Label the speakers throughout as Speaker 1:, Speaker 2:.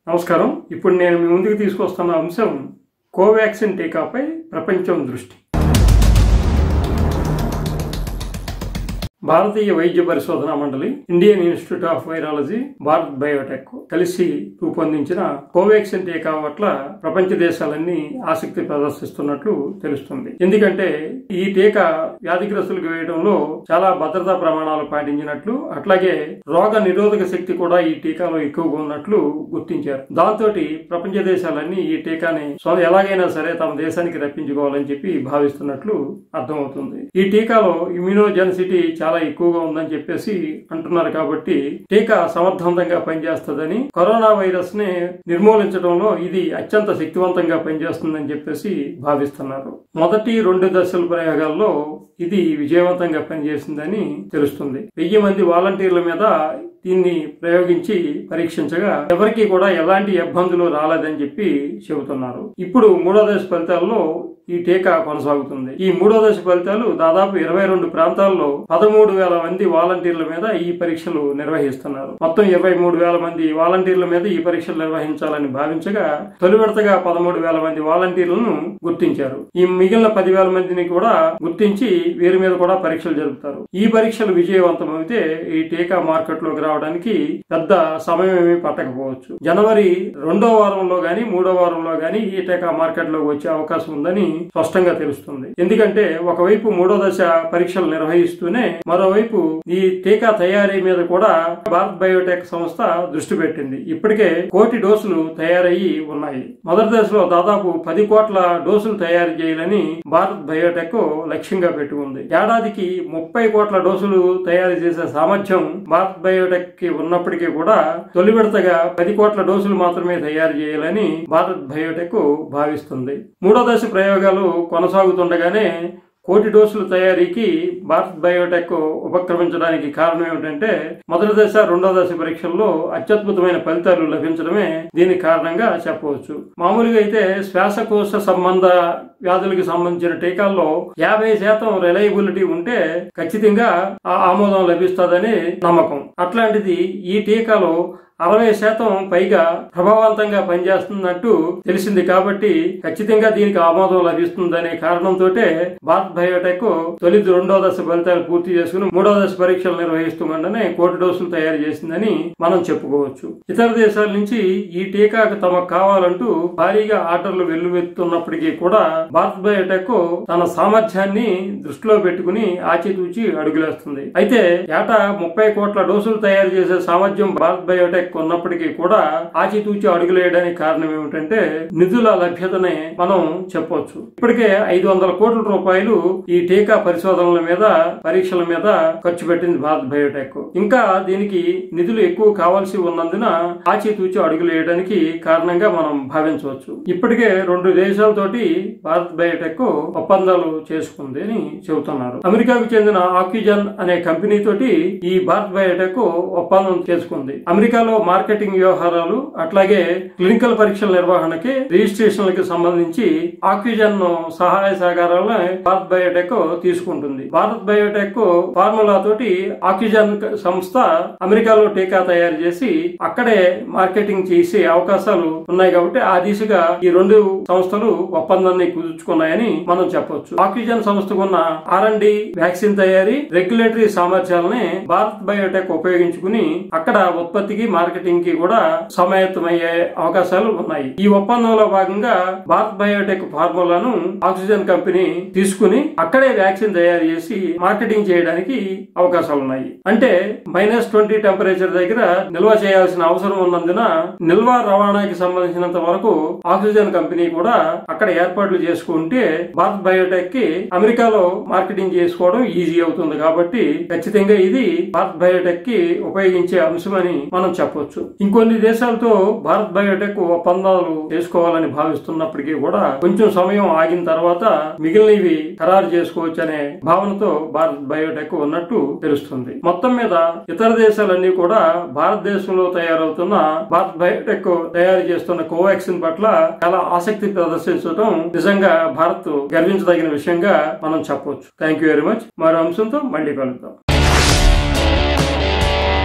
Speaker 1: నమస్కారం ఇప్పుడు నేను మీ ముందుకు తీసుకొస్తున్న అంశం కోవాక్సిన్ టీకాపై ప్రపంచం దృష్టి భారతీయ వైద్య పరిశోధన మండలి Indian Institute of Virology Bharat Biotech కలిసి రూపొందించిన కోవాక్సిన్ టీకా పట్ల ప్రపంచ దేశాలన్నీ ఆసక్తి ప్రదర్శిస్తున్నట్లు తెలుస్తుంది ఎందుకంటే ఈ టీకా వ్యాధిగ్రస్తులకు వేయడంలో చాలా భద్రతా ప్రమాణాలు పాటించినట్లు అట్లాగే రోగ నిరోధక శక్తి కూడా ఈ టీకాలో ఎక్కువగా ఉన్నట్లు గుర్తించారు దాంతో ప్రపంచ దేశాలన్నీ ఈ టీకాని స్వ- ఎలాగైనా సరే తమ దేశానికి రప్పించుకోవాలని చెప్పి భావిస్తున్నట్లు అర్థమవుతుంది ఈ టీకాలో ఇమ్యూనోజెన్సిటీ చాలా ఎక్కువగా ఉందని చెప్పేసి అంటున్నారు కాబట్టి టీకా సమర్థవంతంగా పనిచేస్తుందని కరోనా వైరస్ ని నిర్మూలించడంలో ఇది అత్యంత శక్తివంతంగా పనిచేస్తుందని చెప్పేసి భావిస్తున్నారు మొదటి రెండు దశల ప్రయోగాల్లో ఇది విజయవంతంగా పనిచేసిందని తెలుస్తుంది వెయ్యి మంది వాలంటీర్ల మీద దీన్ని ప్రయోగించి పరీక్షించగా ఎవరికీ కూడా ఎలాంటి ఇబ్బందులు రాలేదని చెప్పి చెబుతున్నారు ఇప్పుడు మూడో దశ ఫలితాల్లో ఈ టీకా కొనసాగుతుంది ఈ మూడో దశ ఫలితాలు దాదాపు ఇరవై రెండు ప్రాంతాల్లో పదమూడు వేల మంది వాలంటీర్ల మీద ఈ పరీక్షలు నిర్వహిస్తున్నారు మొత్తం ఇరవై మూడు వేల మంది వాలంటీర్ల మీద ఈ పరీక్షలు నిర్వహించాలని భావించగా తొలి విడతగా పదమూడు వేల మంది వాలంటీర్లను గుర్తించారు ఈ మిగిలిన పదివేల మందిని కూడా గుర్తించి వీరి మీద కూడా పరీక్షలు జరుపుతారు ఈ పరీక్షలు విజయవంతమైతే ఈ టీకా మార్కెట్లోకి రావడానికి పెద్ద సమయం ఏమీ పట్టకపోవచ్చు జనవరి రెండో వారంలో గాని మూడో వారంలో గాని ఈ టీకా మార్కెట్లోకి వచ్చే అవకాశం ఉందని స్పష్టంగా తెలుస్తుంది ఎందుకంటే ఒకవైపు మూడో దశ పరీక్షలు నిర్వహిస్తూనే మరోవైపు ఈ టీకా తయారీ మీద కూడా భారత్ బయోటెక్ సంస్థ దృష్టి పెట్టింది ఇప్పటికే కోటి డోసులు తయారయ్యి ఉన్నాయి మొదటి దశలో దాదాపు పది కోట్ల డోసులు తయారు చేయాలని భారత్ బయోటెక్ లక్ష్యంగా పెట్టుకుంది ఏడాదికి ముప్పై కోట్ల డోసులు తయారు చేసే సామర్థ్యం భారత్ బయోటెక్ కి ఉన్నప్పటికీ కూడా తొలి విడతగా పది కోట్ల డోసులు మాత్రమే తయారు చేయాలని భారత్ బయోటెక్ భావిస్తుంది మూడో దశ ప్రయోగాలు కొనసాగుతుండగానే కోటి డోసుల తయారీకి భారత్ బయోటెక్ ఉపక్రమించడానికి కారణం ఏమిటంటే మొదటి దశ రెండో దశ పరీక్షల్లో అత్యద్భుతమైన ఫలితాలు లభించడమే దీనికి కారణంగా చెప్పవచ్చు మామూలుగా అయితే శ్వాసకోశ సంబంధ వ్యాధులకు సంబంధించిన టీకాల్లో యాభై శాతం రిలయబిలిటీ ఉంటే ఖచ్చితంగా ఆ ఆమోదం లభిస్తుందని నమ్మకం అట్లాంటిది ఈ టీకాలో అరవై శాతం పైగా ప్రభావవంతంగా పనిచేస్తున్నట్టు తెలిసింది కాబట్టి ఖచ్చితంగా దీనికి ఆమోదం లభిస్తుందనే కారణంతో భారత్ బయోటెక్ తొలి రెండో దశ ఫలితాలు పూర్తి చేసుకుని మూడో దశ పరీక్షలు నిర్వహిస్తుండగానే కోటి డోసులు తయారు చేసిందని మనం చెప్పుకోవచ్చు ఇతర దేశాల నుంచి ఈ టీకాకు తమకు కావాలంటూ భారీగా ఆర్డర్లు వెల్లువెత్తున్నప్పటికీ కూడా భారత్ బయోటెక్ తన సామర్థ్యాన్ని దృష్టిలో పెట్టుకుని ఆచితూచి అడుగులేస్తుంది అయితే ఏటా ముప్పై కోట్ల డోసులు తయారు చేసే సామర్థ్యం భారత్ బయోటెక్ ఉన్నప్పటికీ కూడా ఆచితూచి అడుగులేయడానికి కారణం ఏమిటంటే నిధుల లభ్యతనే మనం చెప్పొచ్చు ఇప్పటికే ఐదు వందల కోట్ల రూపాయలు ఈ టీకా పరిశోధనల మీద పరీక్షల మీద ఖర్చు పెట్టింది భారత్ బయోటెక్ ఇంకా దీనికి నిధులు ఎక్కువ కావాల్సి ఉన్నందున ఆచితూచి అడుగులేయడానికి కారణంగా మనం భావించవచ్చు ఇప్పటికే రెండు దేశాలతోటి భారత్ బయోటెక్ ఒప్పందాలు చేసుకుంది అని చెబుతున్నారు అమెరికాకు చెందిన ఆక్సిజన్ అనే కంపెనీ తోటి ఈ భారత్ బయోటెక్ ఒప్పందం చేసుకుంది అమెరికాలో మార్కెటింగ్ వ్యవహారాలు అట్లాగే క్లినికల్ పరీక్షల నిర్వహణకి రిజిస్ట్రేషన్లకి సంబంధించి ఆక్సిజన్ సహాయ సహకారాలను భారత్ బయోటెక్ తీసుకుంటుంది భారత్ బయోటెక్ ఫార్ములా తోటి ఆక్సిజన్ సంస్థ అమెరికాలో టీకా తయారు చేసి అక్కడే మార్కెటింగ్ చేసే అవకాశాలు ఉన్నాయి కాబట్టి ఆ దిశగా ఈ రెండు సంస్థలు ఒప్పందాన్ని కుదుర్చుకున్నాయని మనం చెప్పొచ్చు ఆక్సిజన్ సంస్థకు ఉన్న ఆర్ అండ్ డి వ్యాక్సిన్ తయారీ రెగ్యులేటరీ సామర్థ్యాలని భారత్ బయోటెక్ ఉపయోగించుకుని అక్కడ ఉత్పత్తికి మార్కెటింగ్ కి కూడా సమాయత్తమయ్యే అవకాశాలు ఉన్నాయి ఈ ఒప్పందంలో భాగంగా భారత్ బయోటెక్ ఫార్ములాను ఆక్సిజన్ కంపెనీ తీసుకుని అక్కడే వ్యాక్సిన్ తయారు చేసి మార్కెటింగ్ చేయడానికి అవకాశాలు ఉన్నాయి అంటే మైనస్ ట్వంటీ టెంపరేచర్ దగ్గర నిల్వ చేయాల్సిన అవసరం ఉన్నందున నిల్వ రవాణాకి సంబంధించినంత వరకు ఆక్సిజన్ కంపెనీ కూడా అక్కడ ఏర్పాట్లు చేసుకుంటే భారత్ బయోటెక్ కి అమెరికాలో మార్కెటింగ్ చేసుకోవడం ఈజీ అవుతుంది కాబట్టి ఖచ్చితంగా ఇది భారత్ బయోటెక్ కి ఉపయోగించే అంశమని మనం చెప్పొచ్చు ఇంకొన్ని దేశాలతో భారత్ బయోటెక్ ఒప్పందాలు చేసుకోవాలని భావిస్తున్నప్పటికీ కూడా కొంచెం సమయం ఆగిన తర్వాత మిగిలినవి ఖరారు చేసుకోవచ్చు అనే భావనతో భారత్ బయోటెక్ ఉన్నట్టు తెలుస్తుంది మొత్తం మీద ఇతర దేశాలన్నీ కూడా భారతదేశంలో తయారవుతున్న భారత్ బయోటెక్ తయారు చేస్తున్న కోవాక్సిన్ పట్ల చాలా ఆసక్తి ప్రదర్శించడం నిజంగా భారత్ గర్వించదగిన విషయంగా మనం చెప్పొచ్చు థ్యాంక్ యూ వెరీ మచ్ మరో అంశంతో మళ్ళీ కలుద్దాం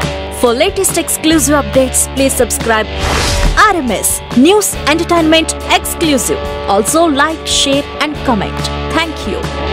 Speaker 2: For latest exclusive updates, please subscribe RMS News Entertainment Exclusive. Also like, share and comment. Thank you.